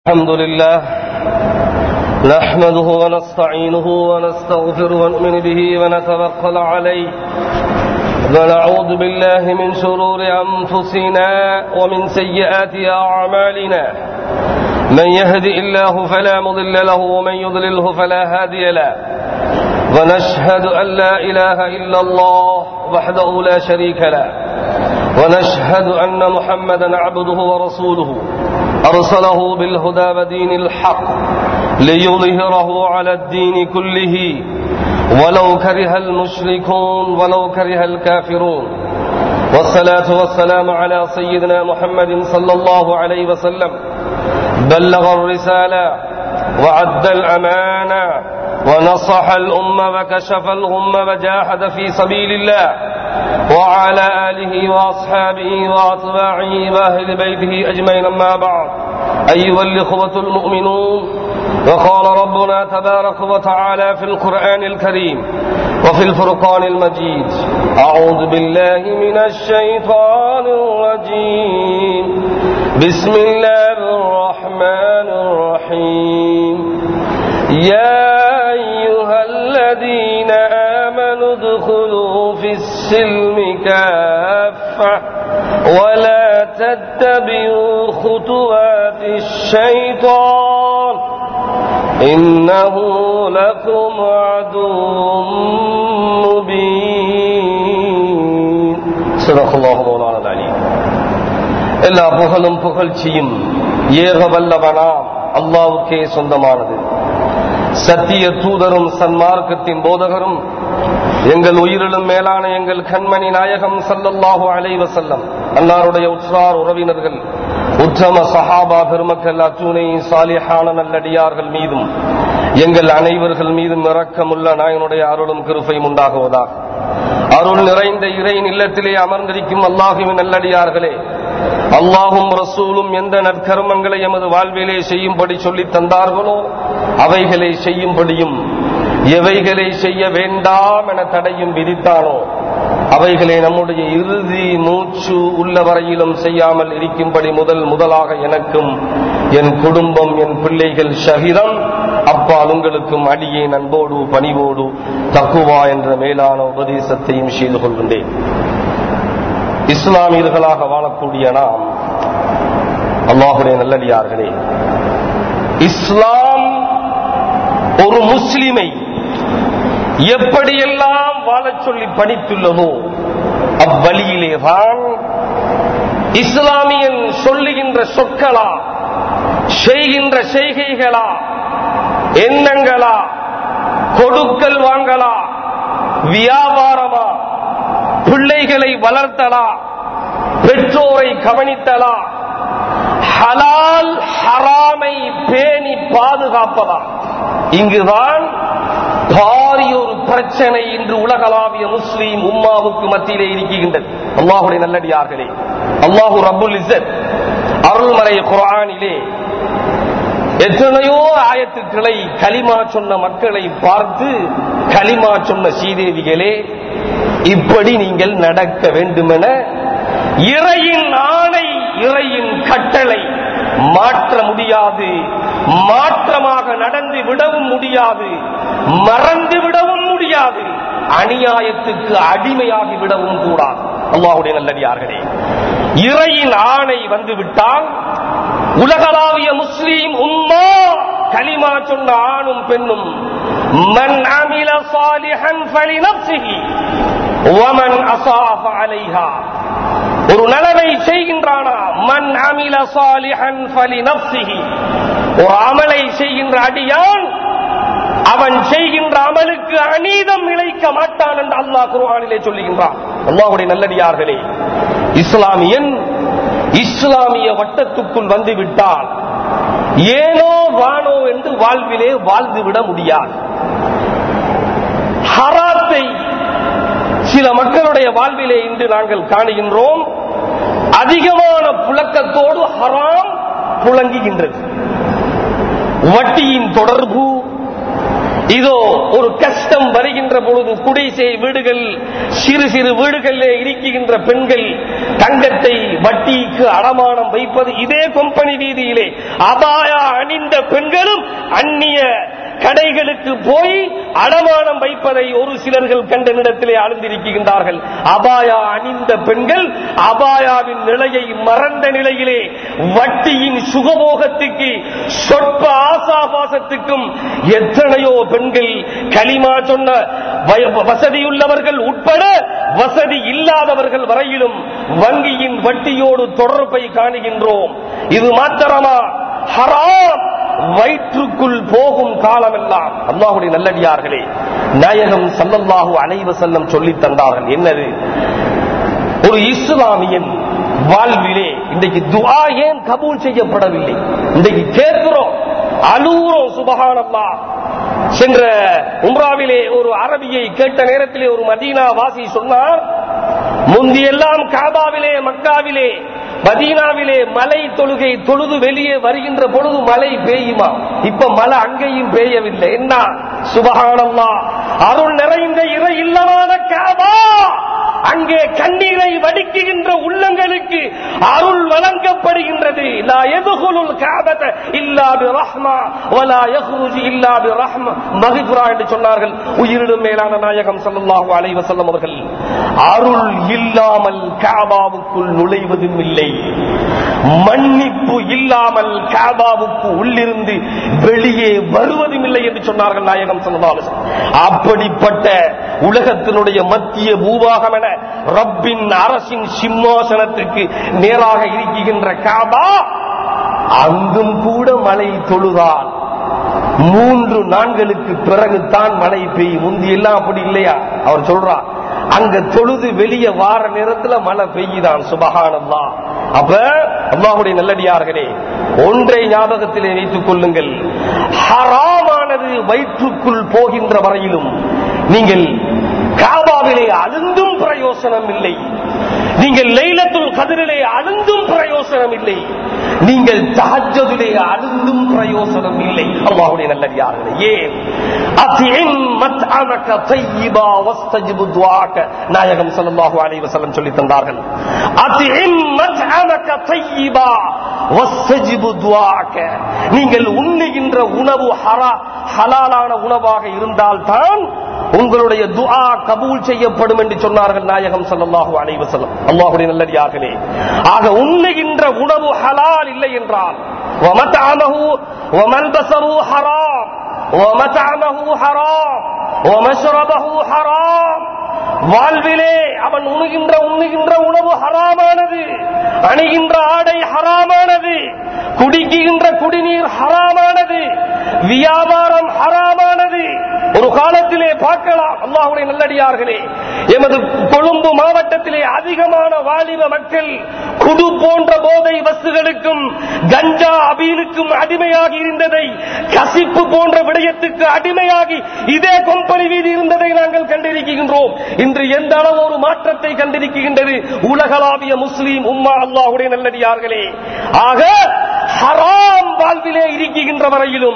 الحمد لله نحمده ونستعينه ونستغفر ونؤمن به ونتوكل عليه ونعوذ بالله من شرور أنفسنا ومن سيئات أعمالنا من يهدئ الله فلا مضل له ومن يضلله فلا هادي له ونشهد أن لا إله إلا الله وحده لا شريك له ونشهد أن محمدا عبده ورسوله أرسله بالهدى ودين الحق ليظهره على الدين كله ولو كره المشركون ولو كره الكافرون والصلاة والسلام على سيدنا محمد صلى الله عليه وسلم بلغ الرسالة وعد الأمانة ونصح الأمة وكشف الغمة وجاهد في سبيل الله وعلى آله وأصحابه وأتباعه وأهل بيته أجمعين أما بعد أيها الإخوة المؤمنون وقال ربنا تبارك وتعالى في القرآن الكريم وفي الفرقان المجيد أعوذ بالله من الشيطان الرجيم بسم الله الرحمن الرحيم يا أيها الذين آمنوا ادخلوا في السلم كافة ولا تتبعوا خطوات الشيطان إنه لكم عدو مبين صدق الله مولانا العليم எல்லா புகழும் புகழ்ச்சியும் ஏக வல்லவனாம் அல்லாவுக்கே சொந்தமானது சத்திய தூதரும் சன்மார்க்கத்தின் போதகரும் எங்கள் உயிரிலும் மேலான எங்கள் கண்மணி நாயகம் சல்லல்லாஹு அலைவ செல்லம் அன்னாருடைய உற்றார் உறவினர்கள் உத்தம சஹாபா பெருமக்கள் அத்துணை சாலிஹான நல்லடியார்கள் மீதும் எங்கள் அனைவர்கள் மீதும் இரக்கமுள்ள நாயனுடைய அருளும் கிருப்பையும் உண்டாகுவதாக அருள் நிறைந்த இறை இல்லத்திலே அமர்ந்திருக்கும் அல்லாஹுவின் நல்லடியார்களே அல்லாஹும் ரசூலும் எந்த நற்கர்மங்களை எமது வாழ்விலே செய்யும்படி சொல்லி தந்தார்களோ அவைகளை செய்யும்படியும் எவைகளை செய்ய வேண்டாம் என தடையும் விதித்தானோ அவைகளை நம்முடைய இறுதி மூச்சு உள்ள வரையிலும் செய்யாமல் இருக்கும்படி முதல் முதலாக எனக்கும் என் குடும்பம் என் பிள்ளைகள் ஷகிதம் அப்பால் உங்களுக்கும் அடியே நண்போடு பணிவோடு தக்குவா என்ற மேலான உபதேசத்தையும் செய்து கொள்கின்றேன் இஸ்லாமியர்களாக வாழக்கூடிய நாம் அல்லாஹுடைய நல்லடியார்களே இஸ்லாம் ஒரு முஸ்லிமை எப்படியெல்லாம் வாழச் சொல்லி பணித்துள்ளதோ அவ்வழியிலே தான் இஸ்லாமியன் சொல்லுகின்ற சொற்களா செய்கின்ற செய்கைகளா எண்ணங்களா கொடுக்கல் வாங்கலா வியாபாரமா பிள்ளைகளை வளர்த்தலா பெற்றோரை கவனித்தலா ஹலால் ஹராமை பேணி பாதுகாப்பதா இங்குதான் பாரியொரு பிரச்சனை இன்று உலகளாவிய முஸ்லீம் உம்மாவுக்கு மத்தியிலே இருக்கின்றது அல்லாஹுடைய நல்லடியார்களே அல்லாஹு ரபுல் இசத் அருள்மறை குரானிலே எத்தனையோ ஆயத்துக்களை களிமா சொன்ன மக்களை பார்த்து களிமா சொன்ன சீதேவிகளே இப்படி நீங்கள் நடக்க வேண்டுமென இறையின் ஆணை இறையின் கட்டளை மாற்ற முடியாது மாற்றமாக நடந்து விடவும் முடியாது மறந்து விடவும் முடியாது அநியாயத்துக்கு அடிமையாகி விடவும் கூடாது அல்லாஹுடைய நல்லடியார்களே இறையின் ஆணை வந்து விட்டால் உலகளாவிய முஸ்லீம் உம்மா கலிமா சொன்ன ஆணும் பெண்ணும் மன் அமில சாலிஹன் ஃபலி நப்சிஹி வமன் அசாஃப அலைஹா ஒரு நலவை செய்கின்றானா மன் அமில சாலிஹன் ஃபலி நப்சிஹி ஒரு அமலை செய்கின்ற அடியான் அவன் செய்கின்ற அமலுக்கு அநீதம் இழைக்க மாட்டான் என்று அல்லாஹ் குர்ஆனிலே சொல்லுகின்றான் அல்லாஹுடைய நல்லடியார்களே இஸ்லாமியன் இஸ்லாமிய வட்டத்துக்குள் வந்து விட்டால் ஏனோ வானோ என்று வாழ்விலே வாழ்ந்துவிட முடியாது ஹராத்தை சில மக்களுடைய வாழ்விலே இன்று நாங்கள் காணுகின்றோம் அதிகமான புழக்கத்தோடு ஹராம் புழங்குகின்றது வட்டியின் தொடர்பு இதோ ஒரு கஷ்டம் வருகின்ற பொழுது குடிசை வீடுகள் சிறு சிறு வீடுகளிலே இருக்கின்ற பெண்கள் தங்கத்தை வட்டிக்கு அடமானம் வைப்பது இதே கொம்பனி வீதியிலே அபாயா அணிந்த பெண்களும் அந்நிய கடைகளுக்கு போய் அடமானம் வைப்பதை ஒரு சிலர்கள் கண்ட நிலத்திலே அழுந்திருக்கின்றார்கள் அபாயா அணிந்த பெண்கள் அபாயாவின் நிலையை மறந்த நிலையிலே வட்டியின் சுகபோகத்துக்கு சொற்ப ஆசாபாசத்துக்கும் எத்தனையோ பெண்கள் களிமா சொன்ன வய- வசதியுள்ளவர்கள் உட்பட வசதி இல்லாதவர்கள் வரையிலும் வங்கியின் வட்டியோடு தொடர்பை காணுகின்றோம் இது மாத்திரமா ஹராம் வயிற்றுக்குள் போகும் காலமெல்லாம் அல்லாஹுடைய நல்லடியார்களே நாயகம் சல்லல்லாஹு அலைவ செல்லம் சொல்லித் தந்தார்கள் என்னது ஒரு இஸ்லாமியன் வாழ்விலே இன்றைக்கு துஆ ஏன் கபூல் செய்யப்படவில்லை இன்றைக்கு கேட்கிறோம் அழுகிறோம் சுபஹானல்லா சென்ற உம்ராவிலே ஒரு அரபியை கேட்ட நேரத்திலே ஒரு மதீனா வாசி சொன்னார் முந்தியெல்லாம் காபாவிலே மக்காவிலே மதீனாவிலே மலை தொழுகை தொழுது வெளியே வருகின்ற பொழுது மழை பெய்யுமா இப்ப மழை அங்கேயும் பெய்யவில்லை என்ன சுபகானம்மா அருள் நிறைந்த இறை இல்லமான காபா அங்கே கண்ணீரை வடிக்குகின்ற உள்ளங்களுக்கு அருள் வழங்கப்படுகின்றது லா எதுகுலுல் காபத இல்லா பி ரஹ்மா வலா யஹ்ருஜு இல்லா பி ரஹ்மா மகிஃபுரா என்று சொன்னார்கள் உயிரிடும் மேலான நாயகம் ஸல்லல்லாஹு அலைஹி வஸல்லம் அவர்கள் அருள் இல்லாமல் காபாவுக்குள் நுழைவதும் இல்லை மன்னிப்பு இல்லாமல் காபாவுக்கு உள்ளிருந்து வெளியே வருவதும் இல்லை என்று சொன்னார்கள் நாயகம் ஸல்லல்லாஹு அலைஹி வஸல்லம் அப்படிப்பட்ட உலகத்தினுடைய மத்திய பூபாகம் என ரப்பின் அரசின் சிம்மாசனத்துக்கு நேராக இருக்கின்ற காபா அங்கும் கூட மழை தொழுதால் மூன்று நாட்களுக்கு பிறகுதான் மழை பெய்யும் முந்தி எல்லாம் அப்படி இல்லையா அவர் சொல்றார் அங்க தொழுது வெளியே வார நேரத்துல மழை பெய்யுதான் சுபகானல்லா அப்ப அல்லாஹுடைய நல்லடியார்களே ஒன்றை ஞாபகத்திலே வைத்துக் கொள்ளுங்கள் ஹராமானது வயிற்றுக்குள் போகின்ற வரையிலும் நீங்கள் காபாவிலே அழுந்தும் பிரயோசனம் இல்லை நீங்கள் லைலத்துல் கதிரிலே அழுந்தும் பிரயோசனம் இல்லை நீங்கள் தஹஜ்ஜுதிலே அழுந்தும் பிரயோசனம் இல்லை அல்லாஹ்வுடைய நல்லடியார்களே ஏன் அத்தின் மத்அமக தய்யிபா வஸ்தஜிபு துஆக நாயகம் ஸல்லல்லாஹு அலைஹி வஸல்லம் சொல்லி தந்தார்கள் அத்தின் மத்அமக தய்யிபா வஸ்தஜிபு துஆக நீங்கள் உண்ணுகின்ற உணவு ஹரா ஹலாலான உணவாக இருந்தால்தான் உங்களுடைய துஆ கபூல் செய்யப்படும் என்று சொன்னார்கள் நாயகம் ஸல்லல்லாஹு அலைஹி வஸல்லம் அல்லாஹ்வுடைய நல்லடியார்களே ஆக உண்ணுகின்ற உணவு ஹலால் இல்லை என்றால் ومطعمه وملبسه حرام ومطعمه حرام ومشربه حرام வாழ்விலே அவன் உண்ணுகின்ற உண்ணுகின்ற உணவு ஹராமானது அணிகின்ற ஆடை ஹராமானது குடிக்குகின்ற குடிநீர் ஹராமானது வியாபாரம் ஹராமானது ஒரு காலத்திலே பார்க்கலாம் அல்லாஹுடைய நல்லடியார்களே எமது கொழும்பு மாவட்டத்திலே அதிகமான வாலிப மக்கள் குடு போன்ற போதை வஸ்துகளுக்கும் கஞ்சா அபீனுக்கும் அடிமையாகி இருந்ததை கசிப்பு போன்ற விடயத்துக்கு அடிமையாகி இதே கொம்பனி வீதி இருந்ததை நாங்கள் கண்டிருக்கின்றோம் இன்று எந்த அளவு ஒரு மாற்றத்தை கண்டிருக்கின்றது உலகளாவிய முஸ்லீம் உம்மா அல்லாஹுடைய நல்லடியார்களே ஆக ஹராம் வாழ்விலே இருக்கின்ற வரையிலும்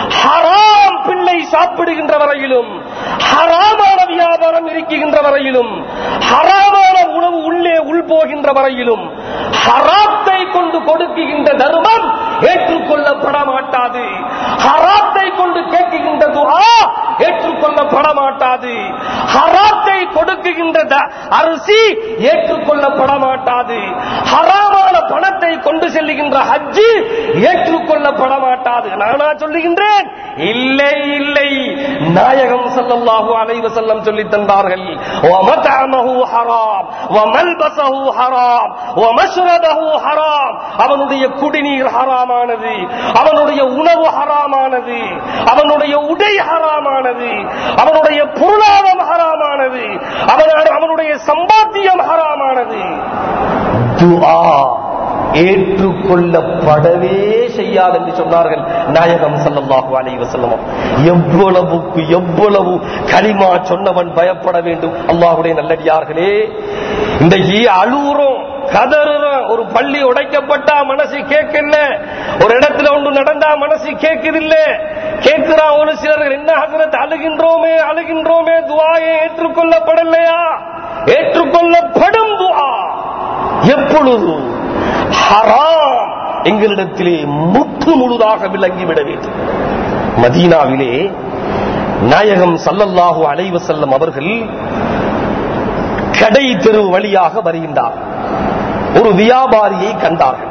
ஹராம் பிள்ளை சாப்பிடுகின்ற வரையிலும் ஹராமான வியாபாரம் இருக்கின்ற வரையிலும் ஹராமான உணவு உள்ளே உள்போகின்ற வரையிலும் ஹராத்தை கொண்டு கொடுக்குகின்ற தர்மம் ஏற்றுக்கொள்ளப்பட மாட்டாது ஹராத்தை கொண்டு கேட்குகின்ற துஆ ஏற்றுக்கொள்ளப்பட மாட்டாது ஹராத்தை கொடுக்குகின்ற த- அரிசி ஏற்றுக்கொள்ளப்பட மாட்டாது ஹராமான பணத்தை கொண்டு செல்லுகின்ற ஹஜ்ஜு ஏற்றுக்கொள்ளப்பட மாட்டாது நானா சொல்லுகின்றேன் இல்லை இல்லை நாயகம் ஸல்லல்லாஹு அலைஹி வஸல்லம் சொல்லி தந்தார்கள் வமதஅமஹு ஹராம் வமல்பஸஹு ஹராம் வமஷ்ரபஹு ஹராம் அவனுடைய குடிநீர் ஹராமானது அவனுடைய உணவு ஹராமானது அவனுடைய உடை ஹராமானது அவனுடைய பொருளாதாரம் ஹராமானது அவனோட அவனுடைய சம்பாத்தியம் ஹராமானது துஆ ஏற்றுக்கொள்ளப்படவே செய்யாது என்று சொன்னார்கள் நாயகம் ஸல்லல்லாஹு அலைஹி வஸல்லம் எவ்வளவுக்கு எவ்வளவு கலிமா சொன்னவன் பயப்பட வேண்டும் அல்லாஹ்வுடைய நல்லடியார்களே இன்றைக்கு அழுகுறோம் கதறுறோம் ஒரு பள்ளி உடைக்கப்பட்டா மனசு கேட்கல ஒரு இடத்துல ஒன்று நடந்தா மனசு கேட்குதில்ல கேட்கிறான் ஒரு ஒரு சிலர்கள் என்ன ஹசரத் அழுகின்றோமே அழுகின்றோமே துவாயை ஏற்றுக்கொள்ளப்படலையா ஏற்றுக்கொள்ளப்படும் துவா எப்பொழுது ஹராம் எங்களிடத்திலே முற்று முழுதாக விளங்கிவிட வேண்டும் மதீனாவிலே நாயகம் சல்லல்லாஹு அலைவ செல்லம் அவர்கள் கடை தெரு வழியாக வருகின்றார் ஒரு வியாபாரியை கண்டார்கள்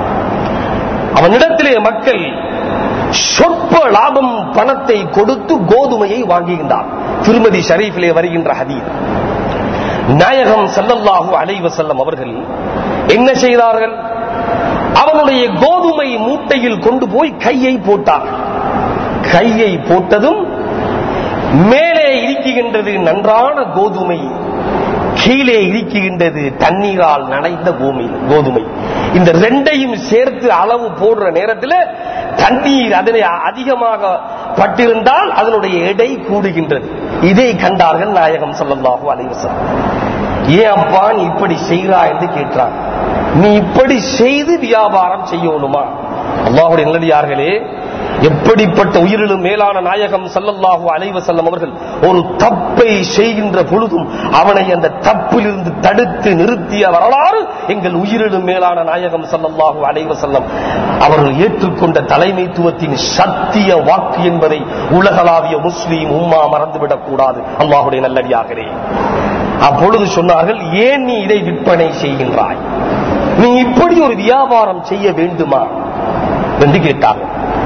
அவனிடத்திலே மக்கள் சொற்ப லாபம் பணத்தை கொடுத்து கோதுமையை வாங்குகின்றார் திருமதி ஷரீஃபிலே வருகின்ற ஹதீர் நாயகம் சல்லல்லாஹு அலைவ செல்லம் அவர்கள் என்ன செய்தார்கள் அவனுடைய கோதுமை மூட்டையில் கொண்டு போய் கையை போட்டார்கள் கையை போட்டதும் மேலே இருக்குகின்றது நன்றான கோதுமை கீழே இருக்குகின்றது தண்ணீரால் நனைந்த பூமி கோதுமை இந்த ரெண்டையும் சேர்த்து அளவு போடுற நேரத்தில் தண்ணீர் அதனை அதிகமாக பட்டிருந்தால் அதனுடைய எடை கூடுகின்றது இதை கண்டார்கள் நாயகம் சொல்லல்லாஹு அலைவசம் ஏன் அப்பா நீ இப்படி செய்கிறா என்று கேட்டான் நீ இப்படி செய்து வியாபாரம் செய்யணுமா அல்லாஹுடைய நல்லடியார்களே எப்படிப்பட்ட உயிரிலும் மேலான நாயகம் சல்லல்லாஹு அலைவ செல்லம் அவர்கள் ஒரு தப்பை செய்கின்ற பொழுதும் அவனை அந்த தப்பிலிருந்து தடுத்து நிறுத்திய வரலாறு எங்கள் உயிரிலும் மேலான நாயகம் சல்லல்லாஹு அலைவ செல்லம் அவர்கள் ஏற்றுக்கொண்ட தலைமைத்துவத்தின் சத்திய வாக்கு என்பதை உலகளாவிய முஸ்லீம் உம்மா மறந்துவிடக் கூடாது அல்லாஹுடைய நல்லடியார்களே அப்பொழுது சொன்னார்கள் ஏன் நீ இதை விற்பனை செய்கின்றாய் நீ இப்படி ஒரு வியாபாரம் செய்ய வேண்டுமா என்று கேட்டார்கள்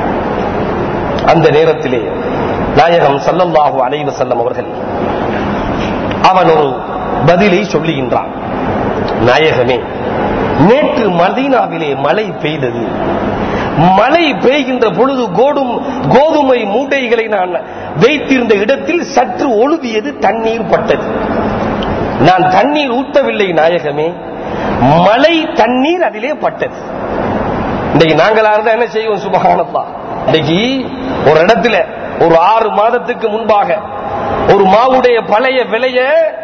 அந்த நேரத்திலே நாயகம் சல்லல்லாஹு அலைவ செல்லம் அவர்கள் அவன் ஒரு பதிலை சொல்லுகின்றான் நாயகமே நேற்று மதீனாவிலே மழை பெய்தது மழை பெய்கின்ற பொழுது கோடும் கோதுமை மூட்டைகளை நான் வைத்திருந்த இடத்தில் சற்று ஒழுவியது தண்ணீர் பட்டது நான் தண்ணீர் ஊற்றவில்லை நாயகமே மழை தண்ணீர் அதிலே பட்டது இன்னைக்கு நாங்களா இருந்தா என்ன செய்வோம் சுபகானப்பா இன்னைக்கு ஒரு இடத்துல ஒரு ஆறு மாதத்துக்கு முன்பாக ஒரு மாவுடைய பழைய விலைய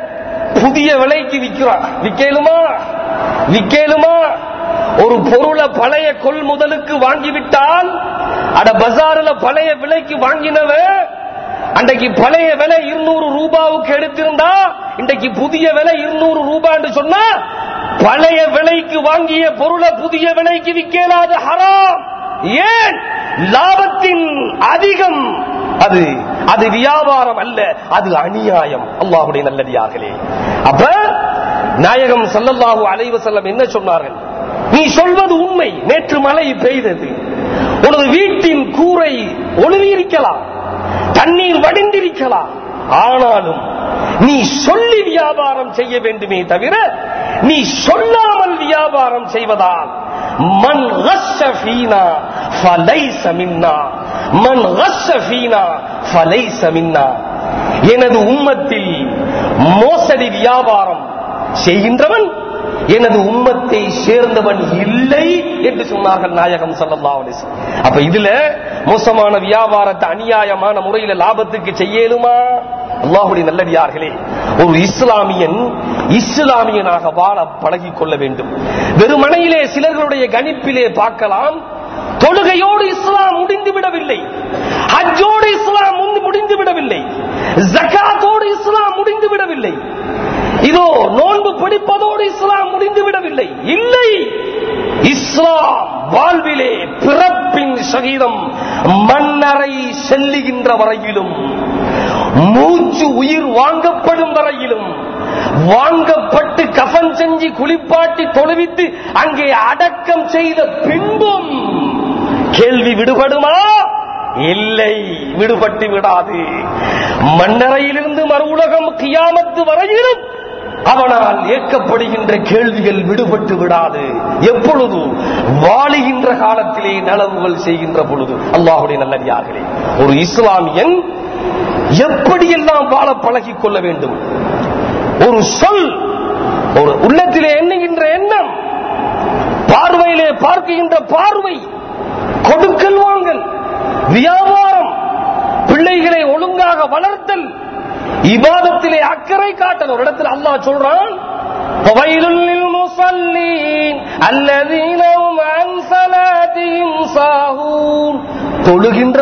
புதிய விலைக்கு விற்கிறான் விக்கலுமா விக்கலுமா ஒரு பொருளை பழைய கொள்முதலுக்கு வாங்கிவிட்டால் அட பஜாரில் பழைய விலைக்கு வாங்கினவன் அன்றைக்கு பழைய விலை இருநூறு ரூபாவுக்கு எடுத்திருந்தா இன்றைக்கு புதிய விலை இருநூறு ரூபான்னு சொன்னா பழைய விலைக்கு வாங்கிய பொருளை புதிய விலைக்கு விற்கலாது ஹராம் ஏன் லாபத்தின் அதிகம் அது அது வியாபாரம் அல்ல அது அநியாயம் அல்லாஹுடைய நல்லடியார்களே அப்ப நாயகம் சல்லல்லாஹு அலைவ செல்லம் என்ன சொன்னார்கள் நீ சொல்வது உண்மை நேற்று மழை பெய்தது உனது வீட்டின் கூரை ஒழுவியிருக்கலாம் தண்ணீர் வடிந்திருக்கலாம் ஆனாலும் நீ சொல்லி வியாபாரம் செய்ய வேண்டுமே தவிர நீ சொல்லாமல் வியாபாரம் செய்வதால் மண் ஃபீனா ஃபலைஸ மின்னா மண் ஃபீனா ஃபலைஸ மின்னா எனது உம்மத்தில் மோசடி வியாபாரம் செய்கின்றவன் எனது உம்மத்தை சேர்ந்தவன் இல்லை என்று சொன்னார்கள் நாயகம் சல்லா அப்ப இதுல மோசமான வியாபாரத்தை அநியாயமான முறையில லாபத்துக்கு செய்யலுமா அல்லாஹுடைய நல்லடியார்களே ஒரு இஸ்லாமியன் இஸ்லாமியனாக வாழ பழகிக் கொள்ள வேண்டும் வெறுமனையிலே சிலர்களுடைய கணிப்பிலே பார்க்கலாம் தொழுகையோடு இஸ்லாம் முடிந்து விடவில்லை ஹஜ்ஜோடு இஸ்லாம் முடிந்து விடவில்லை ஜக்காத்தோடு இஸ்லாம் முடிந்து விடவில்லை இதோ நோன்பு பிடிப்பதோடு இஸ்லாம் முடிந்து விடவில்லை இல்லை இஸ்லாம் வாழ்விலே பிறப்பின் சகிதம் மன்னரை செல்லுகின்ற வரையிலும் மூச்சு உயிர் வாங்கப்படும் வரையிலும் வாங்கப்பட்டு கஃன் செஞ்சு குளிப்பாட்டி தொழுவித்து அங்கே அடக்கம் செய்த பின்பும் கேள்வி விடுபடுமா இல்லை விடுபட்டு விடாது மன்னரையிலிருந்து மறு உலகம் கியாமத்து வரையிலும் அவனால் ஏற்கப்படுகின்ற கேள்விகள் விடுபட்டு விடாது எப்பொழுது வாழுகின்ற காலத்திலே நலவுகள் செய்கின்ற பொழுது அல்லாஹுடைய நல்லடியார்களே ஒரு இஸ்லாமியன் எப்படியெல்லாம் வாழ பழகிக் கொள்ள வேண்டும் ஒரு சொல் ஒரு உள்ளத்திலே எண்ணுகின்ற எண்ணம் பார்வையிலே பார்க்கின்ற பார்வை கொடுக்கல் வாங்கல் வியாபாரம் பிள்ளைகளை ஒழுங்காக வளர்த்தல் இபாதத்திலே அக்கறை காட்டல் ஒரு இடத்துல அல்லாஹ் சொல்றான் فويل للمصلين الذين هم عن صلاتهم ساهون தொழுகின்றவனுக்கு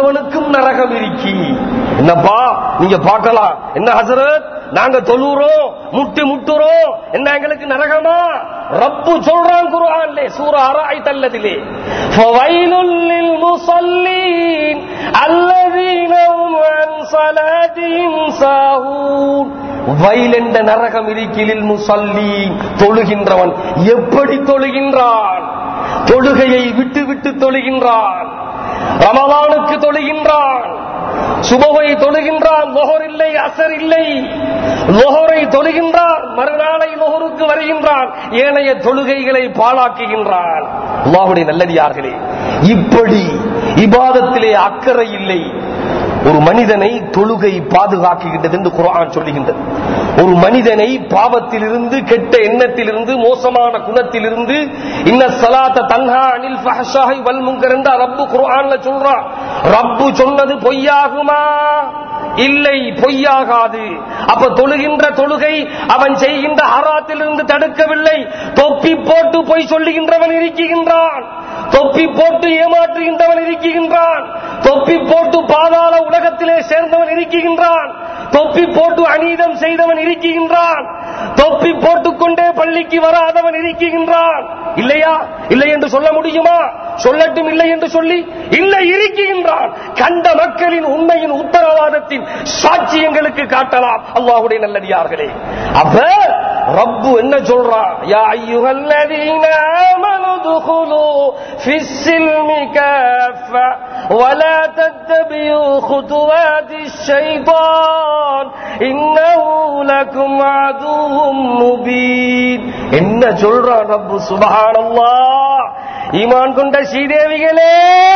நரகம் இருக்கி என்னப்பா நீங்க பார்க்கலாம் என்ன ஹசரத் நாங்க தொழுறோம் முட்டி முட்டுறோம் என்ன எங்களுக்கு நரகமா ரப்பு சொல்றான் குர்ஆன்ல சூரா அராய் தல்லதிலே ஃபவைலுல் லில் முஸல்லீன் அல்லதீன ஹும் அன் ஸலாத்திஹிம் சாஹூன் வயல் என்ற நரகம் இருக்கிலில் முசல்லி தொழுகின்றவன் எப்படி தொழுகின்றான் தொழுகையை விட்டு விட்டு தொழுகின்றான் ரமலானுக்கு தொழுகின்றான் சுபவை தொழுகின்றான் லொஹர் இல்லை அசர் இல்லை லொஹரை தொழுகின்றான் மறுநாளை லொஹருக்கு வருகின்றான் ஏனைய தொழுகைகளை பாழாக்குகின்றான் அல்லாஹுடைய நல்லடியார்களே இப்படி இபாதத்திலே அக்கறை இல்லை ஒரு மனிதனை தொழுகை பாதுகாக்குகின்றது என்று குரான் சொல்லுகின்றது ஒரு மனிதனை பாவத்திலிருந்து கெட்ட எண்ணத்திலிருந்து மோசமான குணத்திலிருந்து இன்ன சலாத்த தன்ஹா அனில் ஃபஹஷாஹி வல் முன்கர் என்று ரப்பு குர்ஆன்ல சொல்றான் ரப்பு சொன்னது பொய்யாகுமா இல்லை பொய்யாகாது அப்ப தொழுகின்ற தொழுகை அவன் செய்கின்ற ஹராத்திலிருந்து தடுக்கவில்லை தொப்பி போட்டு பொய் சொல்லுகின்றவன் இருக்கின்றான் தொப்பி போட்டு ஏமாற்றுகின்றவன் இருக்கின்றான் தொப்பி போட்டு பாதாள உலகத்திலே சேர்ந்தவன் இருக்கின்றான் தொப்பி போட்டு அநீதம் செய்தவன் இருக்கின்றான் தொப்பி போட்டுக் கொண்டே பள்ளிக்கு வராதவன் இருக்கின்றான் இல்லையா இல்லை என்று சொல்ல முடியுமா சொல்லட்டும் இல்லை என்று சொல்லி இல்லை இருக்கின்றான் கண்ட மக்களின் உண்மையின் உத்தரவாதத்தின் சாட்சியங்களுக்கு காட்டலாம் அல்லாஹுடைய நல்லடியார்களே அப்ப ரப்பு என்ன சொல்றான் யா ஐயுகல்லதீன ஆமனு துகுலு ஃபிஸ்ஸில்மி காஃபா ولا تتبعوا خطوات الشيطان إنه لكم عدو مبين என்ன சொல்றான் ரப்பு சுபஹானல்லாஹ் ஈமான் கொண்ட ஸ்ரீதேவிகளே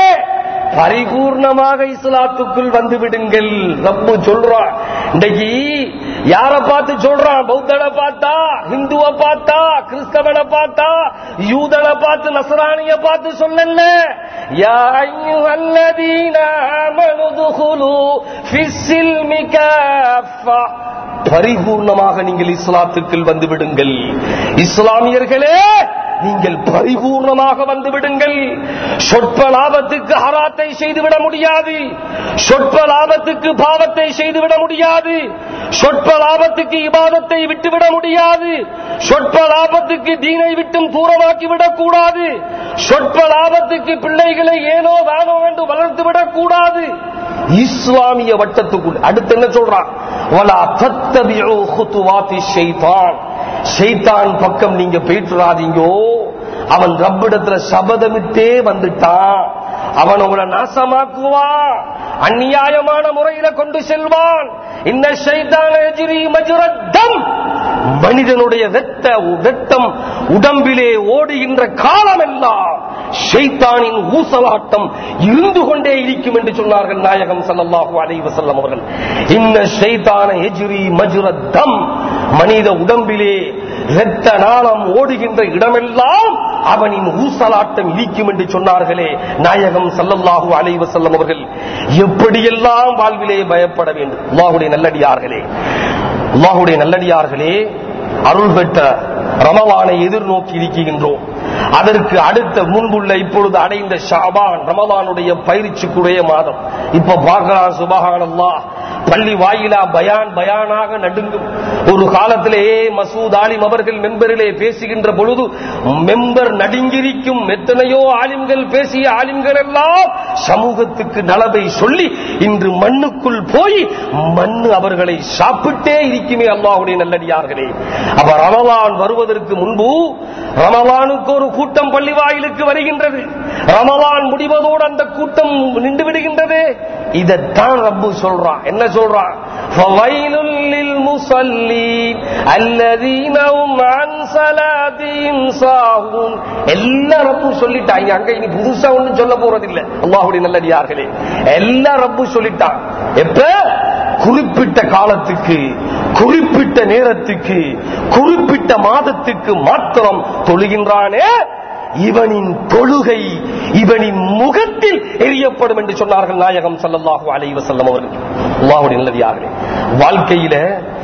பரிபூர்ணமாக இஸ்லாத்துக்குள் வந்து விடுங்கள் ரப்பு சொல்றான் இன்னைக்கு யார பார்த்து சொல்றான் பௌத்தனை பார்த்தா ஹிந்துவ பார்த்தா கிறிஸ்தவனை பார்த்தா யூதனை பார்த்து நசராணிய பார்த்து சொல்லல யா அய்யுஹல்லதீன ஆமனு துகுலு ஃபிஸ்ஸில்மி காஃபா பரிபூர்ணமாக நீங்கள் இஸ்லாத்துக்குள் வந்து விடுங்கள் இஸ்லாமியர்களே நீங்கள் பரிபூர்ணமாக வந்து விடுங்கள் சொற்ப லாபத்துக்கு ஹராத்தை செய்துவிட முடியாது சொற்ப லாபத்துக்கு பாவத்தை செய்துவிட முடியாது சொற்ப லாபத்துக்கு இபாதத்தை விட்டுவிட முடியாது சொற்ப லாபத்துக்கு தீனை விட்டும் தூரமாக்கி விடக்கூடாது சொற்ப லாபத்துக்கு பிள்ளைகளை ஏனோ தானோ என்று வளர்த்து விடக்கூடாது இஸ்லாமிய வட்டத்துக்குள் அடுத்து என்ன சொல்றான் வலா தத்தபிஉ குத்துவாத்தி ஷைத்தான் ஷைத்தான் பக்கம் நீங்க போயிட்டுறாதீங்கோ அவன் ரப்பிடத்துல சபதமிட்டே வந்துட்டான் அவன் உங்களை நாசமாக்குவான் அந்நியாயமான முறையில கொண்டு செல்வான் இந்த ஷைத்தான் எஜிரி மஜுரத்தம் மனிதனுடைய வெத்த வெட்டம் உடம்பிலே ஓடுகின்ற காலமெல்லாம் ஷைத்தானின் ஊசலாட்டம் இருந்து கொண்டே இருக்கும் என்று சொன்னார்கள் நாயகம் ஸல்லல்லாஹு அலைஹி வஸல்லம் அவர்கள் இன்ன ஷைத்தான எஜ்ரி மஜ்ரத்தம் மனித உடம்பிலே இரத்த நாளம் ஓடுகின்ற இடமெல்லாம் அவனின் ஊசலாட்டம் இழிக்கும் என்று சொன்னார்களே நாயகம் ஸல்லல்லாஹு அலைஹி வஸல்லம் அவர்கள் எப்படியெல்லாம் வாழ்விலே பயப்பட வேண்டும் அல்லாஹ்வுடைய நல்லடியார்களே அல்லாஹ்வுடைய நல்லடியார்களே அருள் பெற்ற ரமலானை எதிர்நோக்கி இருக்கின்றோம் அதற்கு அடுத்த முன்புள்ள இப்பொழுது அடைந்த ஷாபான் ரமலானுடைய பயிற்சிக்குரிய மாதம் இப்ப பார்க்கலாம் சுபஹானல்லா பள்ளி வாயிலா பயான் பயானாக நடுங்கும் ஒரு காலத்திலே மசூத் ஆலிம் அவர்கள் மெம்பரிலே பேசுகின்ற பொழுது மெம்பர் நடுங்கிரிக்கும் எத்தனையோ ஆலிம்கள் பேசிய ஆலிம்கள் எல்லாம் சமூகத்துக்கு நலவை சொல்லி இன்று மண்ணுக்குள் போய் மண்ணு அவர்களை சாப்பிட்டே இருக்குமே அல்லாஹுடைய நல்லடியார்களே அப்ப ரமலான் வருவதற்கு முன்பு ரமலானுக்கு ஒரு கூட்டம் பள்ளி வாயிலுக்கு வருகின்றது ரமலான் முடிவதோடு அந்த கூட்டம் நின்று விடுகின்றது இதைத்தான் ரப்பு சொல்றான் என்ன சொல்றான் فَوَيْلٌ لِّلْمُصَلِّينَ الَّذِينَ هُمْ عَن صَلَاتِهِمْ سَاهُونَ எல்லா ரப்பும் சொல்லிட்டாங்க அங்க இனி புதுசா ஒண்ணும் சொல்ல போறதில்ல அல்லாஹ்வுடைய நல்லடியார்களே எல்லா ரப்பும் சொல்லிட்டான் எப்ப குறிப்பிட்ட காலத்துக்கு குறிப்பிட்ட நேரத்துக்கு குறிப்பிட்ட மாதத்துக்கு மாத்திரம் தொழுகின்றானே இவனின் தொழுகை இவனின் முகத்தில் எரியப்படும் என்று சொன்னார்கள் நாயகம் ஸல்லல்லாஹு அலைஹி வஸல்லம் அவர்கள் அல்லாஹ்வுடைய நல்லடியார்களே வாழ்க்கையில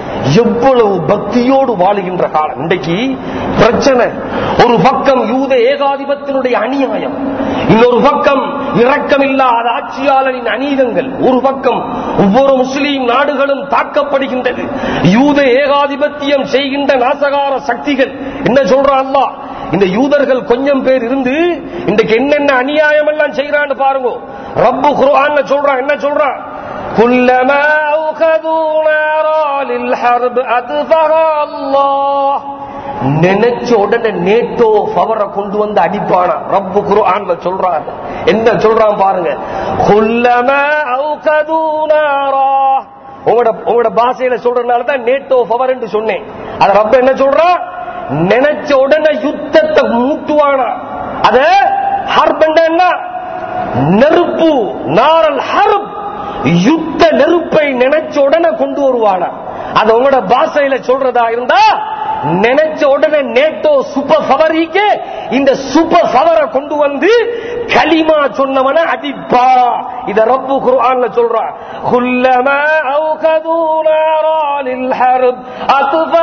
எவ்வளவு பக்தியோடு வாழுகின்ற காலம் இன்றைக்கு பிரச்சனை ஒரு பக்கம் யூத ஏகாதிபத்தினுடைய அநியாயம் இன்னொரு பக்கம் இரக்கமில்லாத ஆட்சியாளரின் அநீதங்கள் ஒரு பக்கம் ஒவ்வொரு முஸ்லீம் நாடுகளும் தாக்கப்படுகின்றது யூத ஏகாதிபத்தியம் செய்கின்ற நாசகார சக்திகள் என்ன சொல்றான் அல்லாஹ் இந்த யூதர்கள் கொஞ்சம் பேர் இருந்து இன்றைக்கு என்னென்ன அநியாயம் எல்லாம் செய்யறான்னு பாருங்க ரப்பு குர்ஆன்ல சொல்றான் என்ன சொல்றான் كلما أوخذوا نارا للحرب أطفأها الله நினைச்ச உடனே நேட்டோ பவரை கொண்டு வந்து அடிப்பானா ரப்பு குர்ஆன்ல சொல்றான் என்ன சொல்றான் பாருங்க குல்லமா அவுகது நாரா உங்களோட உங்களோட பாஷையில சொல்றதுனால தான் நேட்டோ பவர் என்று சொன்னேன் அது ரப்ப என்ன சொல்றான் நினைச்ச உடனே யுத்தத்தை மூட்டுவானா அத ஹர்ப் என்ன நெருப்பு நாரல் ஹர்ப் யுத்த நெருப்பை நினைச்ச உடனே கொண்டு வருவானா அது உங்களோட பாஷையில சொல்றதா இருந்தா நினைச்ச உடனே நேட்டோ சூப்பர் பவரிக்கு இந்த சூப்பர் பவரை கொண்டு வந்து களிமா சொன்னவன அடிப்பா இத ரப்பு குர்ஆன்ல சொல்றான் குல்லமா அவுகது நாரா லில் ஹர்ப் அத்ஃபா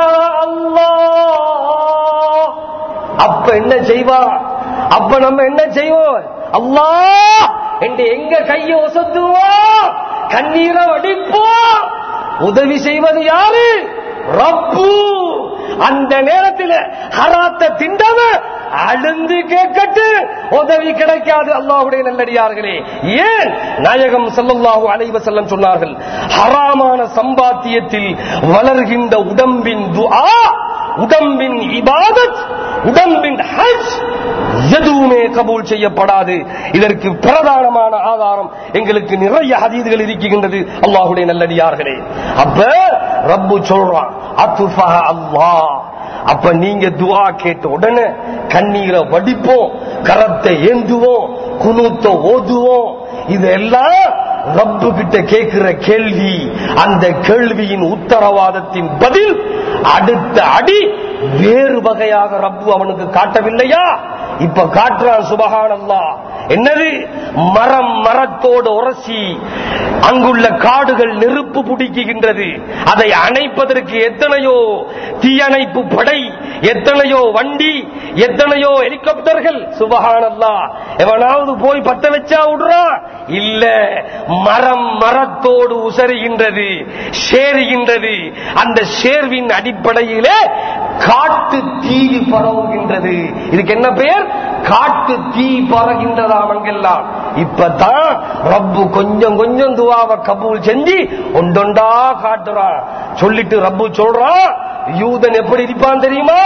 அல்லாஹ் அப்ப என்ன செய்வா அப்ப நம்ம என்ன செய்வோம் அல்லாஹ் என்று எங்க கைய ஒசத்துவோம் கண்ணீரை வடிப்போம் உதவி செய்வது யாரு ரப்பு அந்த நேரத்தில் ஹராத்த திண்டவன் அழுந்து கேட்கட்டு உதவி கிடைக்காது அல்லாஹுடைய நல்லடியார்களே ஏன் நாயகம் ஸல்லல்லாஹு அலைஹி வஸல்லம் சொன்னார்கள் ஹராமான சம்பாத்தியத்தில் வளர்கின்ற உடம்பின் துஆ உடம்பின் இபாதத் உடம்பின் ஹஜ் எதுவுமே கபூல் செய்யப்படாது இதற்கு பிரதானமான ஆதாரம் எங்களுக்கு நிறைய ஹதீதுகள் இருக்கின்றது அல்லாஹுடைய நல்லடியார்களே அப்ப ரப்பு சொல்றான் அத்துஃபா அல்லாஹ் அப்ப நீங்க துவா கேட்ட உடனே கண்ணீரை வடிப்போம் கரத்தை ஏந்துவோம் குனூத்த ஓதுவோம் இதெல்லாம் ரப்பு கிட்ட கேட்கிற கேள்வி அந்த கேள்வியின் உத்தரவாதத்தின் பதில் அடுத்த அடி வேறு வகையாக ரப்பு அவனுக்கு காட்டவில்லையா இப்ப காட்டுறான் சுபகானல்லா என்னது மரம் மரத்தோடு உரசி அங்குள்ள காடுகள் நெருப்பு பிடிக்குகின்றது அதை அணைப்பதற்கு எத்தனையோ தீயணைப்பு படை எத்தனையோ வண்டி எத்தனையோ ஹெலிகாப்டர்கள் சுபகானல்லா எவனாவது போய் பத்த வச்சா விடுறா இல்ல மரம் மரத்தோடு உசருகின்றது சேருகின்றது அந்த சேர்வின் அடிப்படையிலே காட்டு தீ பரவுகின்றது இதுக்கு என்ன பெயர் காட்டு தீ பரகின்றதாம் அங்கெல்லாம் இப்பதான் ரப்பு கொஞ்சம் கொஞ்சம் துவாவை கபூல் செஞ்சு ஒண்டொண்டா காட்டுறான் சொல்லிட்டு ரப்பு சொல்றான் யூதன் எப்படி இருப்பான் தெரியுமா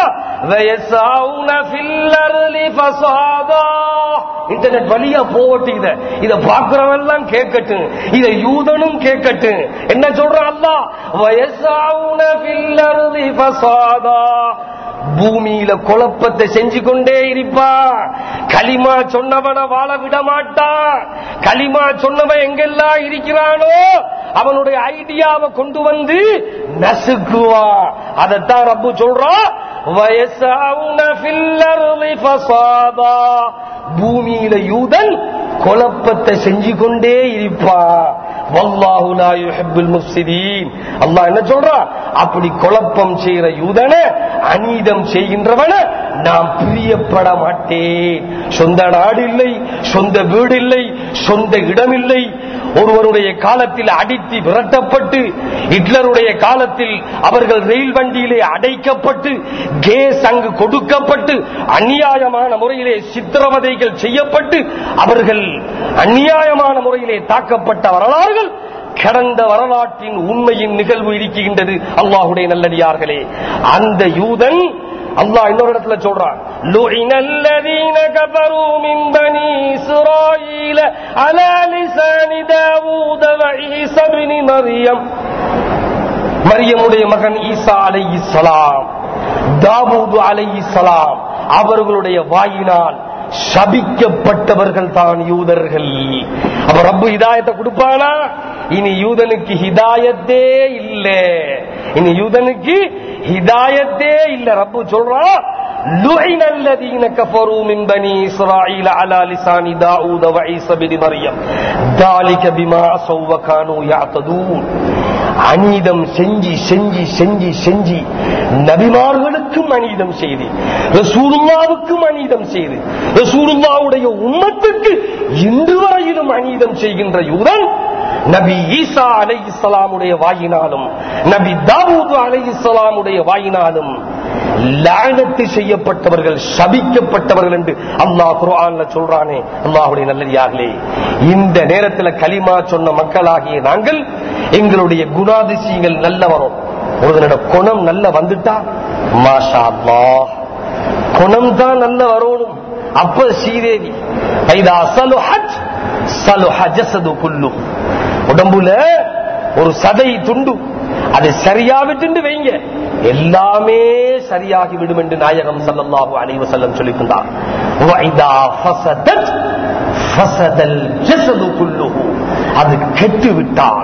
வயசாவுன ஃபில்லர்லி ஃபசாதா இன்டர்நெட் வழியா போகட்டு இத இத பாக்குறவெல்லாம் கேட்கட்டும் இத யூதனும் கேட்கட்டும் என்ன சொல்றான் அல்லாஹ் வயசாவுன ஃபில்லர்லி ஃபசாதா பூமியில குழப்பத்தை செஞ்சு கொண்டே இருப்பா களிமா சொன்னவனை வாழ விட மாட்டான் களிமா சொன்னவன் எங்கெல்லாம் இருக்கிறானோ அவனுடைய ஐடியாவை கொண்டு வந்து நசுக்குவான் அதைத்தான் ரப்பு சொல்றான் வயசாவுன ஃபில்லர்லி ஃபசாதா பூமியில யூதன் குழப்பத்தை செஞ்சு கொண்டே இருப்பான் வல்லாஹு லா யுஹிப்புல் முஃப்ஸிதீன் அல்லாஹ் என்ன சொல்றா அப்படி குழப்பம் செய்யற யூதனை அநீதம் செய்கின்றவன நாம் பிரியப்பட மாட்டேன் சொந்த நாடு இல்லை சொந்த வீடு இல்லை சொந்த இடம் இல்லை ஒருவருடைய காலத்தில் அடித்து விரட்டப்பட்டு ஹிட்லருடைய காலத்தில் அவர்கள் ரயில் வண்டியிலே அடைக்கப்பட்டு கேஸ் அங்கு கொடுக்கப்பட்டு அநியாயமான முறையிலே சித்திரவதைகள் செய்யப்பட்டு அவர்கள் அநியாயமான முறையிலே தாக்கப்பட்ட வரலாறுகள் கடந்த வரலாற்றின் உண்மையின் நிகழ்வு இருக்கின்றது அல்லாஹுடைய நல்லடியார்களே அந்த யூதன் அல்லாஹ் இன்னொரு இடத்துல சொல்றான் لُعِنَ الَّذِينَ كَفَرُوا مِنْ بَنِي إِسْرَائِيلَ عَلَى لِسَانِ دَاوُودَ وَعِيسَى ابْنِ مَرْيَمَ மரியமுடைய மகன் ஈசா அலைஹிஸ்ஸலாம் தாவூது அலைஹிஸ்ஸலாம் அவர்களுடைய வாயினால் சபிக்கப்பட்டவர்கள் தான் யூதர்கள் அப்ப ரப்பு ஹிதாயத்தை கொடுப்பானா இனி யூதனுக்கு ஹிதாயத்தே இல்ல இனி யூதனுக்கு ஹிதாயத்தே இல்ல ரப்பு சொல்றான் لعن الذين كفروا من بني إسرائيل على لسان داود وعيسى بن مريم ذلك بما عصوا وكانوا يعتدون அநீதம் செஞ்சு செஞ்சு செஞ்சு செஞ்சு நபிமார்களுக்கும் அநீதம் செய்து ரசூலுல்லாவுக்கும் அநீதம் செய்து ரசூலுல்லாவுடைய உம்மத்துக்கு இன்று வரையிலும் அநீதம் செய்கின்ற யூதன் நபி ஈசா அலை இஸ்லாமுடைய வாயினாலும் நபி தாவூது அலை இஸ்லாமுடைய வாயினாலும் லானத்து செய்யப்பட்டவர்கள் சபிக்கப்பட்டவர்கள் என்று அல்லாஹ் குர்ஆன்ல சொல்றானே அல்லாஹ்வுடைய நல்லடியார்களே இந்த நேரத்தில் கலிமா சொன்ன மக்களாகிய நாங்கள் எங்களுடைய குணாதிசயங்கள் நல்ல வரும் ஒருவனோட குணம் நல்ல வந்துட்டா மாஷா அல்லாஹ் குணம் தான் நல்ல வரணும் அப்ப ஸ்ரீதேவி ஐதா சலுஹத் சலுஹ ஜஸது குல்லு உடம்புல ஒரு சதை துண்டு அது சரியா விட்டு வைங்க எல்லாமே சரியாகி விடும் என்று நாயகம் ஸல்லல்லாஹு அலைஹி வஸல்லம் சொல்லியிருந்தார் வைதா ஃபஸதத் ஃபஸதல் ஜஸது குல்லுஹு அது கெட்டு விட்டால்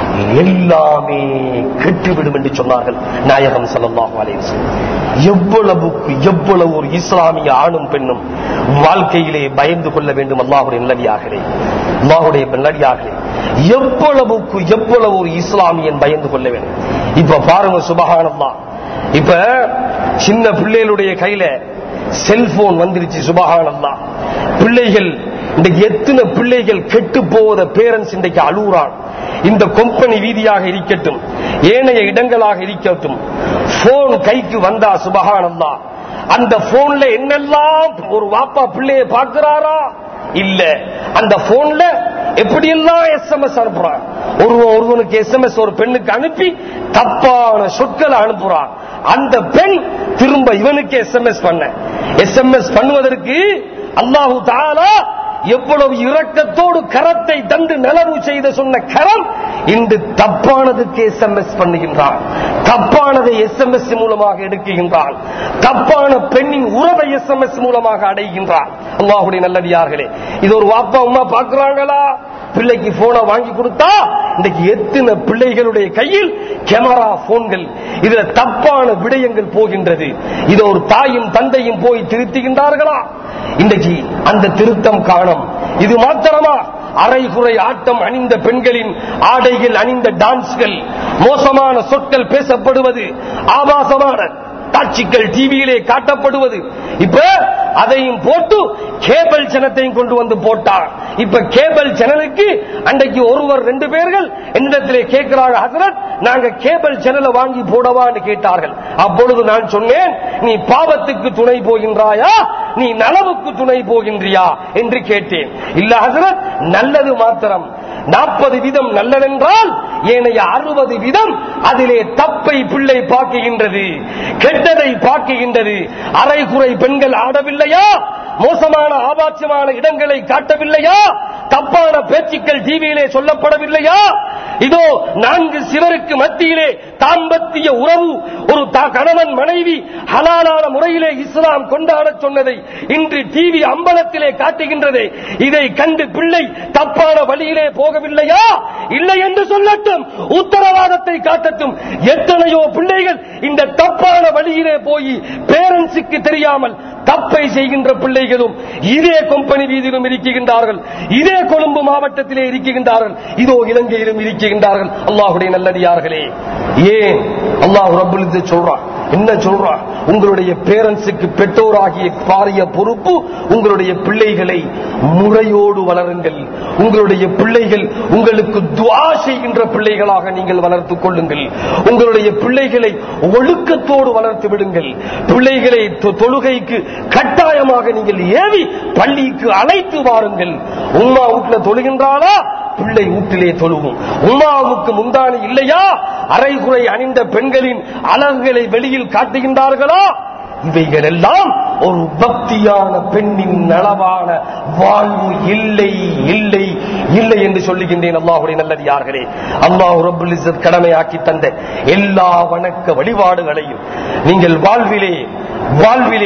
எல்லாமே கெட்டுவிடும் என்று சொன்னார்கள் நாயகம் ஸல்லல்லாஹு அலைஹி வஸல்லம் எவ்வளவுக்கு எவ்வளவு ஒரு இஸ்லாமிய ஆணும் பெண்ணும் வாழ்க்கையிலே பயந்து கொள்ள வேண்டும் அல்லாஹுடைய நல்லடியார்களே அல்லாஹுடைய நல்லடியார்களே எவ்வளவுக்கு எவ்வளவு ஒரு இஸ்லாமியன் பயந்து கொள்ள வேண்டும் இப்ப பாருங்க சுபஹானல்லா இப்ப சின்ன பிள்ளைகளுடைய கையில செல்போன் வந்துருச்சு சுபஹானல்லா பிள்ளைகள் இன்றைக்கு எத்தனை பிள்ளைகள் கெட்டு போவத பேரண்ட்ஸ் இன்றைக்கு அழுகுறான் இந்த கொம்பனி வீதியாக இருக்கட்டும் ஏனைய இடங்களாக இருக்கட்டும் போன் கைக்கு வந்தா சுபஹானல்லா அந்த போன்ல என்னெல்லாம் ஒரு வாப்பா பிள்ளைய பார்க்கிறாரா இல்ல அந்த போன்ல எப்படி எல்லாம் எஸ்எம்எஸ் அனுப்புறான் ஒருவன் ஒருவனுக்கு எஸ்எம்எஸ் ஒரு பெண்ணுக்கு அனுப்பி தப்பான சொற்களை அனுப்புறான் அந்த பெண் திரும்ப இவனுக்கு எஸ்எம்எஸ் பண்ண எஸ்எம்எஸ் பண்ணுவதற்கு அல்லாஹு தாலா எவ்வளவு இரக்கத்தோடு கரத்தை தந்து நலவு செய்த சொன்ன கரம் இன்று தப்பானதுக்கு எஸ்எம்எஸ் பண்ணுகின்றான் தப்பானதை எஸ்எம்எஸ் மூலமாக எடுக்குகின்றான் தப்பான பெண்ணின் உறவை எஸ்எம்எஸ் மூலமாக அடைகின்றான் அல்லாஹுடைய நல்லடியார்களே இது ஒரு வாப்பா அம்மா பாக்குறாங்களா பிள்ளைக்கு போனை வாங்கி கொடுத்தா இன்னைக்கு எத்தனை பிள்ளைகளுடைய கையில் கேமரா போன்கள் இதுல தப்பான விடயங்கள் போகின்றது இது ஒரு தாயும் தந்தையும் போய் திருத்துகின்றார்களா இன்றைக்கு அந்த திருத்தம் காணும் இது மாத்திரமா அரைகுறை ஆட்டம் அணிந்த பெண்களின் ஆடைகள் அணிந்த டான்ஸ்கள் மோசமான சொற்கள் பேசப்படுவது ஆபாசமான காட்சிகள் டிவியிலே காட்டப்படுவது இப்ப அதையும் போட்டு கேபிள் சேனத்தையும் கொண்டு வந்து போட்டார் இப்ப கேபிள் சேனலுக்கு அன்றைக்கு ஒருவர் ரெண்டு பேர்கள் என்னிடத்திலே கேட்கிறாங்க ஹசரத் நாங்க கேபிள் சேனலை வாங்கி போடவான்னு கேட்டார்கள் அப்பொழுது நான் சொன்னேன் நீ பாவத்துக்கு துணை போகின்றாயா நீ நலவுக்கு துணை போகின்றியா என்று கேட்டேன் இல்ல ஹசரத் நல்லது மாத்திரம் நாற்பது விதம் நல்லதென்றால் ஏனைய அறுபது விதம் அதிலே தப்பை பிள்ளை பார்க்குகின்றது கெட்டதை பார்க்குகின்றது அரைகுறை பெண்கள் ஆடவில்லையா மோசமான ஆபாட்சமான இடங்களை காட்டவில்லையா தப்பான பேச்சுக்கள் டிவியிலே சொல்லப்படவில்லையா இதோ நான்கு சிவருக்கு மத்தியிலே தாம்பத்திய உறவு ஒரு த- கணவன் மனைவி ஹலாலான முறையிலே இஸ்லாம் கொண்டாட சொன்னதை இன்று டிவி அம்பலத்திலே காட்டுகின்றதே இதை கண்டு பிள்ளை தப்பான வழியிலே போகவில்லையா இல்லை என்று சொல்லட்டும் உத்தரவாதத்தை காட்டட்டும் எத்தனையோ பிள்ளைகள் இந்த தப்பான வழியிலே போய் பேரண்ட்ஸுக்கு தெரியாமல் தப்பை செய்கின்ற பிள்ளைகளும் இதே கொம்பனி வீதியிலும் இருக்கின்றார்கள் இதே கொழும்பு மாவட்டத்திலே இருக்கின்றார்கள் இதோ இலங்கையிலும் இருக்கின்றார்கள் அல்லாஹுடைய நல்லடியார்களே ஏன் அல்லாஹ் ரப்புல் இஸ்ஸத் சொல்றான் என்ன சொல்றான் உங்களுடைய பேரண்ட்ஸுக்கு பெற்றோராகிய பாரிய பொறுப்பு உங்களுடைய பிள்ளைகளை முறையோடு வளருங்கள் உங்களுடைய பிள்ளைகள் உங்களுக்கு துவா செய்கின்ற பிள்ளைகளாக நீங்கள் வளர்த்துக் கொள்ளுங்கள் உங்களுடைய பிள்ளைகளை ஒழுக்கத்தோடு வளர்த்து விடுங்கள் பிள்ளைகளை தொ- தொழுகைக்கு கட்டாயமாக நீங்கள் ஏவி பள்ளிக்கு அழைத்து வாருங்கள் உம்மா வீட்டுல தொழுகின்றாளா பிள்ளை வீட்டிலே தொழுவும் உம்மாவுக்கு முந்தானி இல்லையா அரைகுறை அணிந்த பெண்களின் அழகுகளை வெளியில் காட்டுகின்றார்களா இவைகள் எல்லாம் ஒரு பக்தியான பெண்ணின் நலவான வாழ்வு இல்லை இல்லை இல்லை என்று சொல்லுகின்றேன் அல்லாஹுடைய நல்லடியார்களே அல்லாஹ் ரப்புல் இஸ்ஸத் கடமையாக்கி தந்த எல்லா வணக்க வழிபாடுகளையும் நீங்கள் வாழ்விலே வாழ்விலே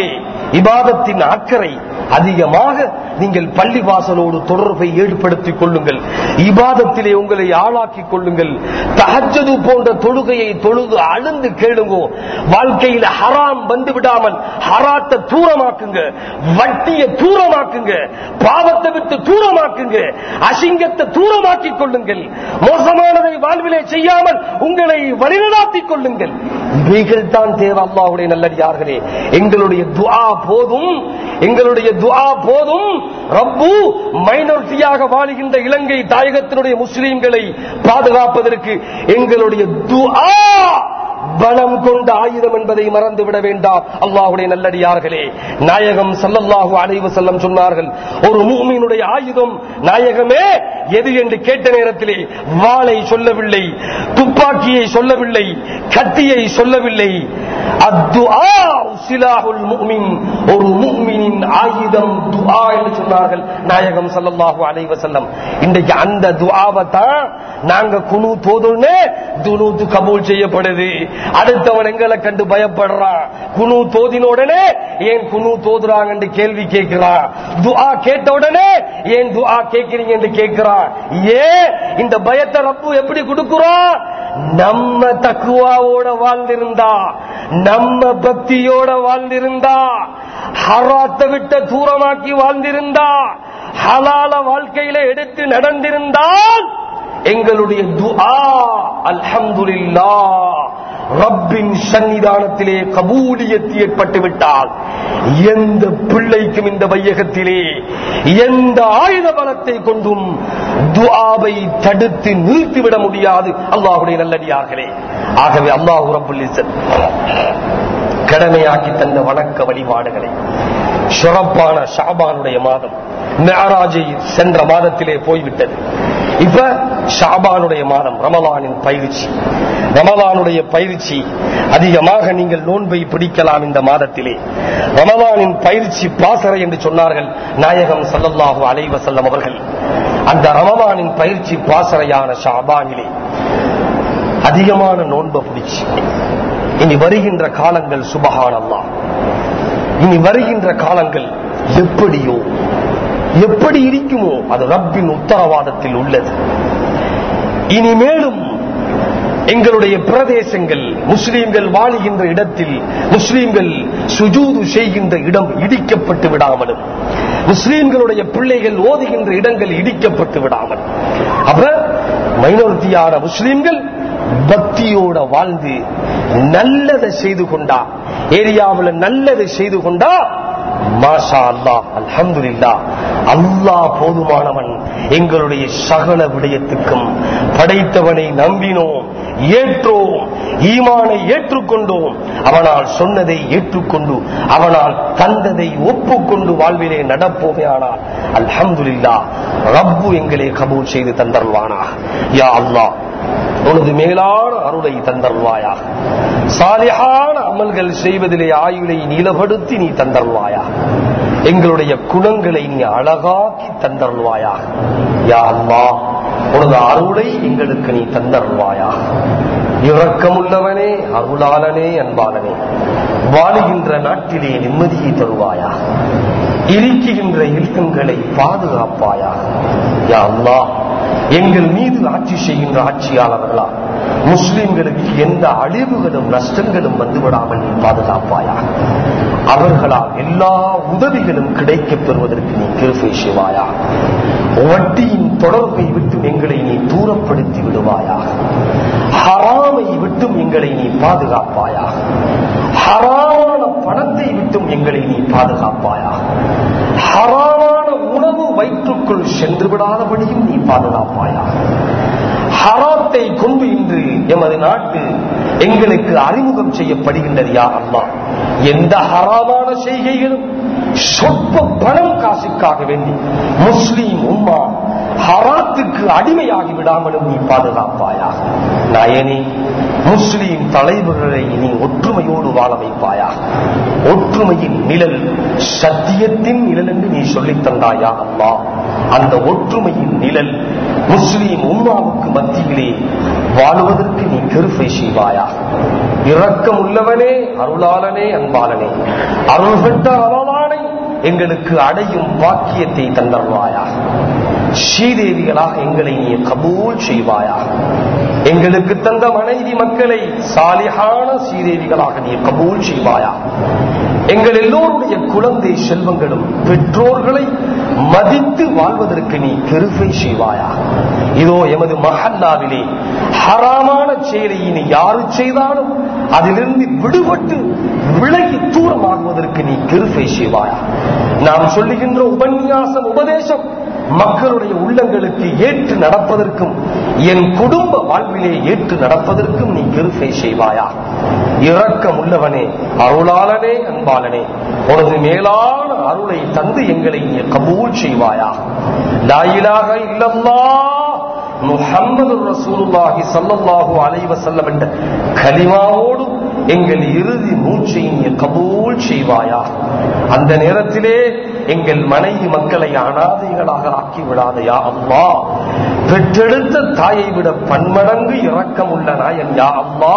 இபாதத்தின் அக்கறை அதிகமாக நீங்கள் பள்ளி வாசலோடு தொடர்பை ஏற்படுத்திக் கொள்ளுங்கள் இபாதத்திலே உங்களை ஆளாக்கிக் கொள்ளுங்கள் தஹஜது போன்ற தொழுகையை தொழுது அழுந்து கேளுங்கோ வாழ்க்கையில் ஹராம் வந்து விடாமல் ஹராத்தை தூரமாக்குங்க வட்டியை தூரமாக்குங்க பாவத்தை விட்டு தூரமாக்குங்க அசிங்கத்தை தூரமாக்கிக் கொள்ளுங்கள் மோசமானதை வாழ்விலே செய்யாமல் உங்களை வழிநடாத்திக் கொள்ளுங்கள் இவைகள் தான் தேவை அல்லாஹுடைய நல்லடியார்களே எங்களுடைய துஆ போதும் எங்களுடைய துஆ போதும் ரப்பு மைனாரிட்டியாக வாழுகின்ற இலங்கை தாயகத்தினுடைய முஸ்லீம்களை பாதுகாப்பதற்கு எங்களுடைய துஆ பலம் கொண்ட ஆயுதம் என்பதை மறந்துவிட வேண்டாம் அல்லாஹுடைய நல்லடியார்களே நாயகம் சல்லல்லாஹு அலைவு செல்லம் சொன்னார்கள் ஒரு மூமியினுடைய ஆயுதம் நாயகமே எது என்று கேட்ட நேரத்திலே வாளை சொல்லவில்லை துப்பாக்கியை சொல்லவில்லை கத்தியை சொல்லவில்லை அத்துஆ சிலாஹுல் முஃமின் ஒரு முஃமினின் ஆயுதம் துஆ என்று சொன்னார்கள் நாயகம் ஸல்லல்லாஹு அலைஹி வஸல்லம் இன்றைக்கு அந்த துஆவை தான் நாங்க குனு தோதுன்னு துனூத்து கபூல் செய்யப்படுது அடுத்தவன் எங்களை கண்டு பயப்படுறான் குனு தோதின உடனே ஏன் குனு தோதுறாங்க கேள்வி கேட்கிறான் துஆ கேட்ட உடனே ஏன் துஆ கேட்கிறீங்க என்று கேட்கிறான் ஏன் இந்த பயத்தை ரப்பு எப்படி கொடுக்குறான் நம்ம தக்குவாவோட வாழ்ந்திருந்தா நம்ம பக்தியோட வாழ்ந்திருந்தா ஹராத்தை விட்ட தூரமாக்கி வாழ்ந்திருந்தா ஹலால வாழ்க்கையில எடுத்து நடந்திருந்தால் எங்களுடைய துஆ அல்ஹம்துலில்லா ரப்பின் சன்னிதானத்திலே கபூலியத்து ஏற்பட்டு விட்டால் எந்த பிள்ளைக்கும் இந்த வையகத்திலே எந்த ஆயுத பலத்தை கொண்டும் துஆவை தடுத்து நிறுத்திவிட முடியாது அல்லாஹுடைய நல்லடியார்களே ஆகவே அல்லாஹு ரப்புல் இஸ்ஸத் கடமையாக்கி தந்த வணக்க வழிபாடுகளை சிறப்பான ஷாபானுடைய மாதம் மெஹராஜை சென்ற மாதத்திலே போய்விட்டது இப்ப ஷாபானுடைய மாதம் ரமலானின் பயிற்சி ரமலானுடைய பயிற்சி அதிகமாக நீங்கள் நோன்பை பிடிக்கலாம் இந்த மாதத்திலே ரமலானின் பயிற்சி பாசறை என்று சொன்னார்கள் நாயகம் சல்லல்லாஹு அலைவசல்லம் அவர்கள் அந்த ரமலானின் பயிற்சி பாசறையான ஷாபானிலே அதிகமான நோன்பை பிடிச்சு இனி வருகின்ற காலங்கள் சுபகானல்லா இனி வருகின்ற காலங்கள் எப்படியோ எப்படி இருக்குமோ அது ரப்பின் உத்தரவாதத்தில் உள்ளது இனிமேலும் எங்களுடைய பிரதேசங்கள் முஸ்லீம்கள் வாழுகின்ற இடத்தில் முஸ்லீம்கள் சுஜூது செய்கின்ற இடம் இடிக்கப்பட்டு விடாமலும் முஸ்லீம்களுடைய பிள்ளைகள் ஓதுகின்ற இடங்கள் இடிக்கப்பட்டு விடாமல் அப்ப மைனாரிட்டியான முஸ்லீம்கள் பக்தியோட வாழ்ந்து நல்லதை செய்து கொண்டா ஏரியாவில் நல்லதை செய்து கொண்டா மாஷா அல்லா அல்ஹம்துலில்லா அல்லாஹ் போதுமானவன் எங்களுடைய சகல விடயத்துக்கும் படைத்தவனை நம்பினோம் ஏற்றோம் ஈமானை ஏற்றுக்கொண்டோம் அவனால் சொன்னதை ஏற்றுக்கொண்டு அவனால் தந்ததை ஒப்புக்கொண்டு வாழ்விலே நடப்போமே ஆனால் அல்ஹம்துலில்லா ரப்பு எங்களை கபூல் செய்து தந்தருவானா யா அல்லாஹ் உனது மேலான அருளை தந்தருவாயா சாலிஹான அமல்கள் செய்வதிலே ஆயுளை நிலப்படுத்தி நீ தந்தருவாயா எங்களுடைய குணங்களை நீ அழகாக்கி தந்தருவாயா யா அம்மா உனது அருளை எங்களுக்கு நீ தந்தருவாயா இரக்கமுள்ளவனே அருளாளனே அன்பாளனே வாழுகின்ற நாட்டிலே நிம்மதியை தருவாயா இருக்குகின்ற இல்லங்களை பாதுகாப்பாயா யா அல்லாஹ் எங்கள் மீது ஆட்சி செய்கின்ற ஆட்சியாளர்களா முஸ்லிம்களுக்கு எந்த அழிவுகளும் நஷ்டங்களும் வந்துவிடாமல் நீ பாதுகாப்பாயா அவர்களால் எல்லா உதவிகளும் கிடைக்கப் பெறுவதற்கு நீ கிருபை செய்வாயா வட்டியின் தொடர்பை விட்டும் எங்களை நீ தூரப்படுத்தி விடுவாயா ஹராமை விட்டும் எங்களை நீ பாதுகாப்பாயா ஹராமான பணத்தை விட்டும் எங்களை நீ பாதுகாப்பாயா ஹராமான உணவு வயிற்றுக்குள் சென்று விடாதபடியும் நீ பாதுகாப்பாயா ஹராத்தை கொண்டு இன்று எமது நாட்டு எங்களுக்கு அறிமுகம் செய்யப்படுகின்றது யா அல்லா எந்த ஹராமான செய்கைகளும் சொற்ப பணம் காசுக்காக வேண்டி முஸ்லீம் உம்மா ஹராத்துக்கு அடிமையாகி விடாமலும் நீ பாதுகாப்பாயா நயனி முஸ்லீம் தலைவர்களை நீ ஒற்றுமையோடு வாழ வைப்பாயா ஒற்றுமையின் நிழல் சத்தியத்தின் நிழல் என்று நீ சொல்லித் தந்தாயா அம்மா அந்த ஒற்றுமையின் நிழல் முஸ்லீம் உம்மாவுக்கு மத்தியிலே வாழுவதற்கு நீ கிருபை செய்வாயா இரக்கம் உள்ளவனே அருளாளனே அன்பாளனே அருள் பெற்ற அருளானை எங்களுக்கு அடையும் பாக்கியத்தை தந்தருவாயா ஸ்ரீதேவிகளாக எங்களை நீ கபூல் செய்வாயா எங்களுக்கு தந்த மனைவி மக்களை சாலிகான ஸ்ரீதேவிகளாக நீ கபூல் செய்வாயா எங்கள் எல்லோருடைய குழந்தை செல்வங்களும் பெற்றோர்களை மதித்து வாழ்வதற்கு நீ கிருபை செய்வாயா இதோ எமது மஹல்லாவிலே ஹராமான செயலை இனி யாரு செய்தாலும் அதிலிருந்து விடுபட்டு விலகி தூரமாகுவதற்கு நீ கிருபை செய்வாயா நாம் சொல்லுகின்ற உபன்யாசம் உபதேசம் மக்களுடைய உள்ளங்களுக்கு ஏற்று நடப்பதற்கும் என் குடும்ப வாழ்விலே ஏற்று நடப்பதற்கும் நீ கிருபை செய்வாயா இரக்கம் உள்ளவனே அருளாளனே அன்பாளனே உனது மேலான அருளை தந்து எங்களை நீ கபூல் செய்வாயா லாயிலாக இல்லல்லா முஹம்மது ரசூலுல்லாஹி ஸல்லல்லாஹு அலைஹி வஸல்லம் என்ற கலிமாவோடு எங்கள் இறுதி மூச்சை நீ கபூல் செய்வாயா அந்த நேரத்திலே எங்கள் மனைவி மக்களை அனாதைகளாக ஆக்கி விடாதையா அம்மா பெற்றெடுத்த தாயை விட பன்மடங்கு இரக்கம் உள்ள நாயன் யா அம்மா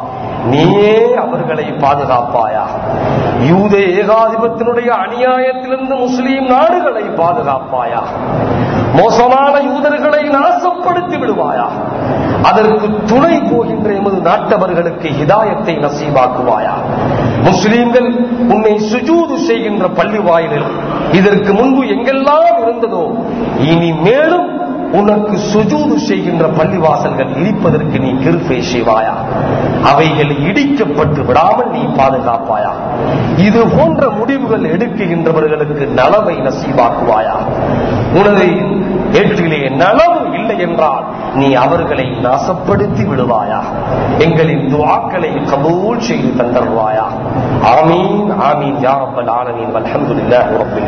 நீயே அவர்களை பாதுகாப்பாயா யூத ஏகாதிபத்தினுடைய அநியாயத்திலிருந்து முஸ்லீம் நாடுகளை பாதுகாப்பாயா மோசமான யூதர்களை நாசப்படுத்தி விடுவாயா அதற்கு துணை போகின்ற எமது நாட்டவர்களுக்கு ஹிதாயத்தை நசீவாக்குவாயா முஸ்லீம்கள் உன்னை சுஜூது செய்கின்ற பள்ளி வாயிலில் இதற்கு முன்பு எங்கெல்லாம் இருந்ததோ இனி மேலும் உனக்கு சுஜூது செய்கின்ற பள்ளிவாசல்கள் இடிப்பதற்கு நீ கிருப்பை செய்வாயா அவைகள் இடிக்கப்பட்டு விடாமல் நீ பாதுகாப்பாயா இது போன்ற முடிவுகள் எடுக்குகின்றவர்களுக்கு நலவை நசீவாக்குவாயா உனது ஏற்றிலே நலவு இல்லை என்றால் நீ அவர்களை நாசப்படுத்தி விடுவாயா எங்களின் துவாக்களை கபூல் செய்து தந்தருவாயா ஆமீன் ஆமீன் யா ரப்பல் ஆலமீன் வல்ஹம்துலில்லாஹி ரப்பில்